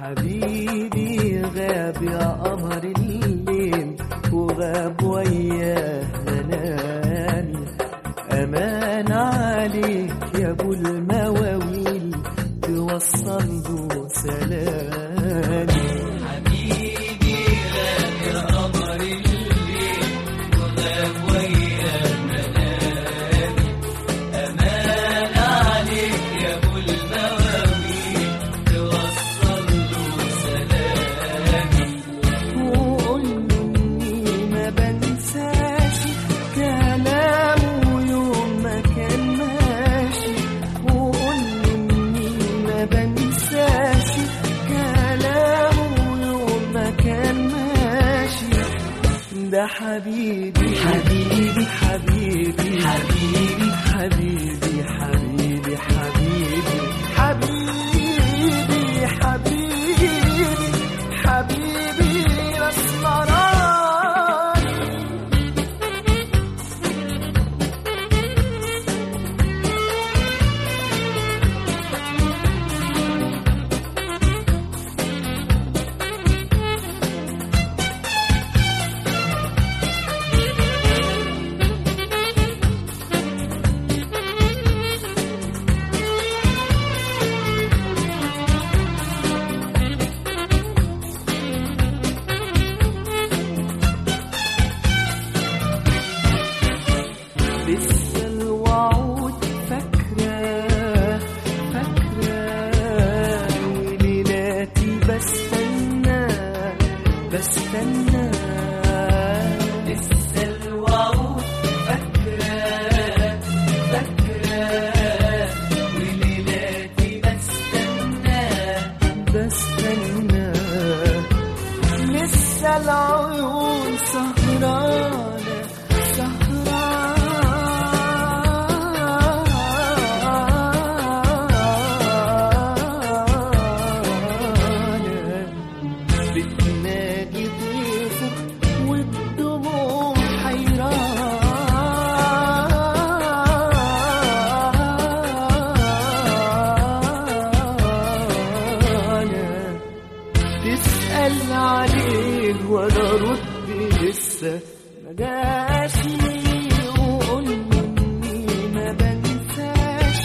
حبيبي غاب يا قمر الليل وغاب وياه منامي أمان عليك يا أبو المواويل توصل له سلامي وقول له إني ما بنساش كلامه يوم ما كان ماشي وقول له إني ما بنساش كلامه يوم ما كان ماشي ده حبيبي حبيبي حبيبي حبيبي حبيبي حبيبي حبيبي حبيبي حبيبي حبيبي الاسمراني لسه الوعود فاكرة فاكرة وليلاتي بستنى بستنى لسه الوعود فاكرة فاكرة وليلاتي بستنى بستنى لسه العيون سهرانة سهرانة بتنادي ضيفك والدموع حيرانة تسأل عليه ولا رد لسه ما جاشي وقول إني ما بنساش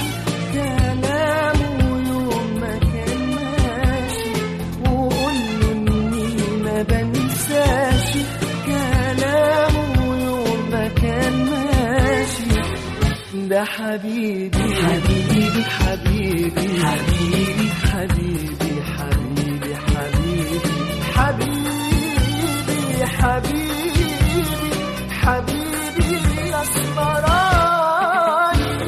كلامه يوم ما كان ماشي وقول إني ما بنساش كلامه يوم ما كان ماشي ده حبيبي حبيبي حبيبي حبيبي حبيبي حبيبي حبيبي حبيبي حبيبي حبيبي اسمراني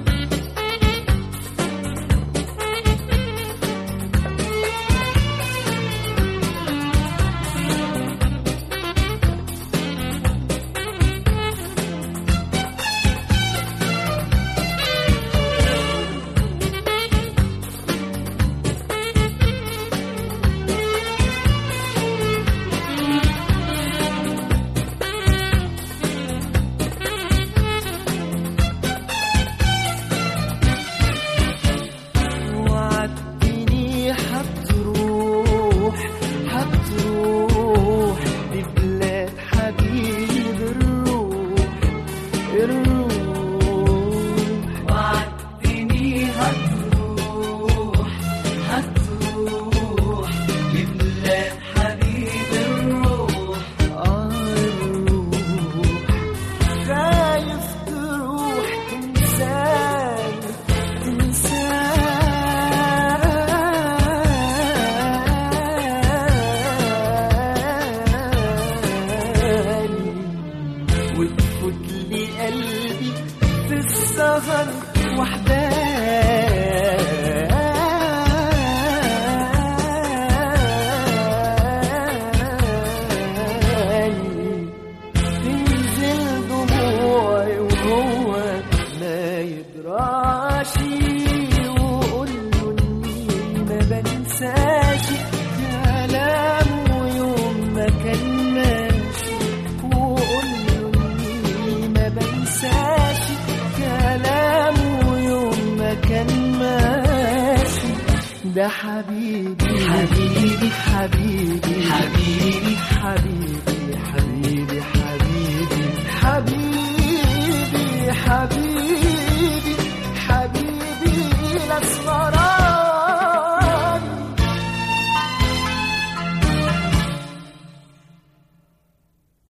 وعدتني هتروح هتروح لبلاد حبيب الروح الروح وعدتني هتروح هتروح لبلاد حبيب الروح آه الروح خايف تروح تنساني تنساني وتفوت لي قلبي في السهر وحداني تنزل دموعي وهو ما يدراشي وقول له اني ما بنساش كلامه يوم ما كان ماشي وقول له اني ما بنساش كلامه يوم ده حبيبي حبيبي حبيبي حبيبي حبيبي حبيبي